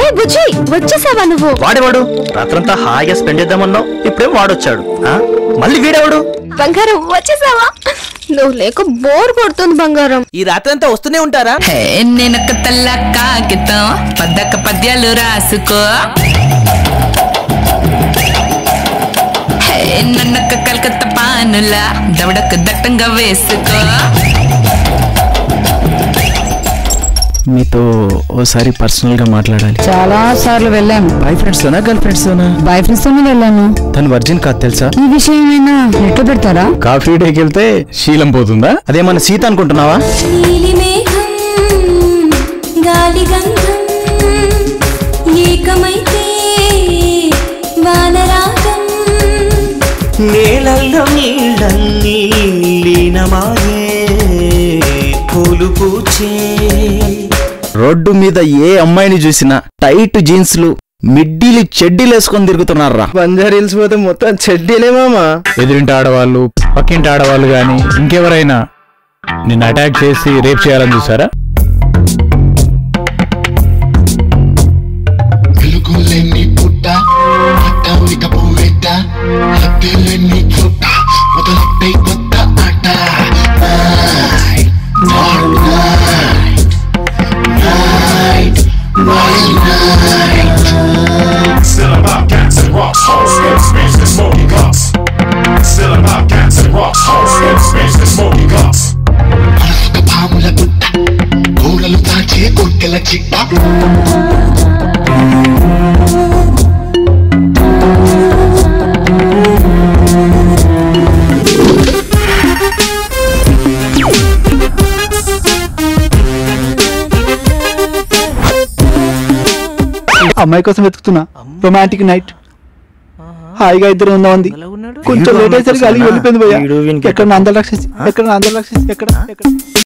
బుజ్జి వచ్చేసావా నువ్వు వాడేవాడు రాత్రంతా హాయిగా స్పెండ్ చేద్దామన్నావు ఇప్పుడేం వాడొచ్చాడు ఆ? మళ్ళీ వీడేవాడు బంగారం వచ్చేసావా నువ్వు లేక బోర్ కొడుతుంది బంగారం ఈ రాత్రంతా వస్తూనే ఉంటారా హే నేనొక తెల్ల కాగితం పద్దక పద్యాలు రాసుకో హే నన్నొక కలకత్తా పానుల దవడకు దట్టంగా వేసుకో మీతో ఓసారి పర్సనల్ గా మాట్లాడాలి చాలా సార్లు వెళ్ళాను బాయ్ ఫ్రెండ్స్ తోనా గర్ల్ ఫ్రెండ్స్ తోనా బాయ్ ఫ్రెండ్స్ తోనే వెళ్ళాను తను వర్జిన్ కాదు తెలుసా ఈ విషయం ఏమైనా నెట్లో పెడతారా కాఫీ డేకి వెళ్తే శీలం పోతుందా అదేమన్నా సీత అనుకుంటున్నావా నీలిమేఘం గాలిగంధం ఏకమైతే వానరాగం నేలల్లో నీళ్ళన్నీ లీనమాయే పూలు పూచే రోడ్డు మీద ఏ అమ్మాయిని చూసినా టైట్ జీన్స్లు మిడ్డీలు చెడ్డీలు వేసుకొని తిరుగుతున్నారా బంజారా హిల్స్ పోతే మొత్తం చెడ్డీలే మామా ఎదురింటి ఆడవాళ్ళు పక్కింటి ఆడవాళ్ళు గాని ఇంకెవరైనా నిన్ను అటాక్ చేసి రేప్ చేయాలని చూసారా వెలుగులెన్ని పుట్ట అట్టావిక పువ్వెట్ట హద్దులెన్ని చుట్ట మొదలెట్టే కొత్త ఆట Night, night, night, night, night. Still about cats and rocks, hoes in space and smoking guts. Still about cats and rocks, hoes in space and smoking guts. మనసుక పాముల గుట్ట కూరలు తాచే కొట్టెల చిట్ట అమ్మాయి కోసం వెతుకుతున్నా రొమాంటిక్ నైట్ హాయిగా ఇద్దరు ఉందా ఉంది కొంచెం లేట్ అయ్యేసరికి అలిగి వెళ్ళిపోయింది భయ్యా వీడు వీనికి ఎక్కడ అందరు లక్ష ఎక్కడ అందరు లక్ష ఎక్కడ ఎక్కడ